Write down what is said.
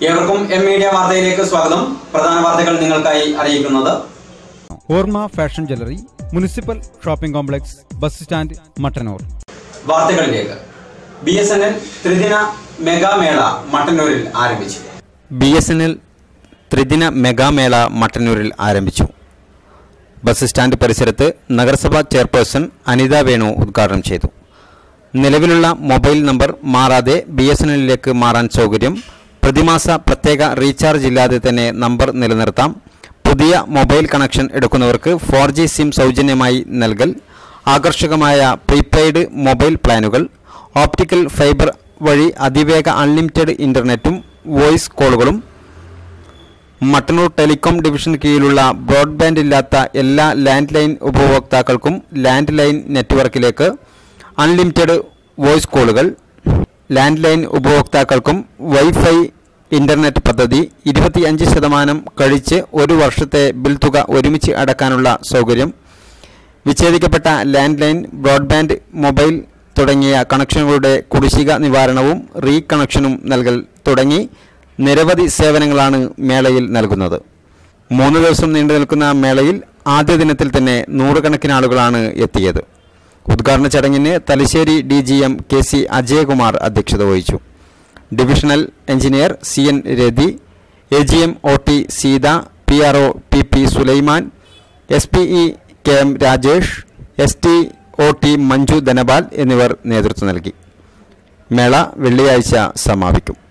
ഏവർക്കും M media വാർത്തയിലേക്ക് സ്വാഗതം പ്രധാന വാർത്തകൾ നിങ്ങൾക്കായി അറിയിക്കുന്നത് Orma fashion jewellery municipal shopping complex bus stand Mattannur വാർത്തകളിലേക്ക് ബി എസ് എൻ എൽ ത്രിദിന മെഗാമേള മട്ടന്നൂരിൽ ആരംഭിച്ചു ബി എസ് എൻ എൽ ത്രിദിന മെഗാമേള മട്ടന്നൂരിൽ ആരംഭിച്ചു ബസ് സ്റ്റാൻഡ് പരിസരത്ത് നഗരസഭാ ചെയർപേഴ്സൺ അനിത വേണു ഉദ്ഘാടനം ചെയ്തു നിലവിലുള്ള മൊബൈൽ നമ്പർ മാറാതെ ബി എസ് എൻ എല്ലിലേക്ക് മാറാൻ സൗകര്യം പ്രതിമാസ പ്രത്യേക റീചാർജ് ഇല്ലാതെ തന്നെ നമ്പർ നിലനിർത്താം പുതിയ മൊബൈൽ കണക്ഷൻ എടുക്കുന്നവർക്ക് ഫോർ ജി സിം സൗജന്യമായി നൽകൽ ആകർഷകമായ പ്രീപെയ്ഡ് മൊബൈൽ പ്ലാനുകൾ ഓപ്റ്റിക്കൽ ഫൈബർ വഴി അതിവേഗ അൺലിമിറ്റഡ് ഇൻ്റർനെറ്റും വോയിസ് കോളുകളും മട്ടന്നൂർ ടെലികോം ഡിവിഷന് കീഴിലുള്ള ബ്രോഡ്ബാൻഡ് ഇല്ലാത്ത എല്ലാ ലാൻഡ് ലൈൻ ഉപഭോക്താക്കൾക്കും ലാൻഡ് ലൈൻ നെറ്റ്വർക്കിലേക്ക് അൺലിമിറ്റഡ് വോയിസ് കോളുകൾ ലാൻഡ് ലൈൻ ഉപഭോക്താക്കൾക്കും വൈഫൈ ഇൻ്റർനെറ്റ് പദ്ധതി ഇരുപത്തിയഞ്ച് ശതമാനം കഴിച്ച് ഒരു വർഷത്തെ ബിൽ തുക ഒരുമിച്ച് അടക്കാനുള്ള സൗകര്യം വിച്ഛേദിക്കപ്പെട്ട ലാൻഡ് ലൈൻ ബ്രോഡ്ബാൻഡ് മൊബൈൽ തുടങ്ങിയ കണക്ഷനുകളുടെ കുടിശ്ശിക നിവാരണവും റീ കണക്ഷനും നൽകൽ തുടങ്ങി നിരവധി സേവനങ്ങളാണ് മേളയിൽ നൽകുന്നത് മൂന്ന് ദിവസം നീണ്ടു നിൽക്കുന്ന മേളയിൽ ആദ്യ ദിനത്തിൽ തന്നെ നൂറുകണക്കിന് ആളുകളാണ് എത്തിയത് ഉദ്ഘാടന ചടങ്ങിന് Thalassery D G M K C Ajayakumar അധ്യക്ഷത വഹിച്ചു divisional engineer C N Rathi A G M O T Seetha P R O P P Sulaiman S P E K M Rajesh S T O T Manju Dhanapal എന്നിവർ നേതൃത്വം നൽകി മേള വെള്ളിയാഴ്ച സമാപിക്കും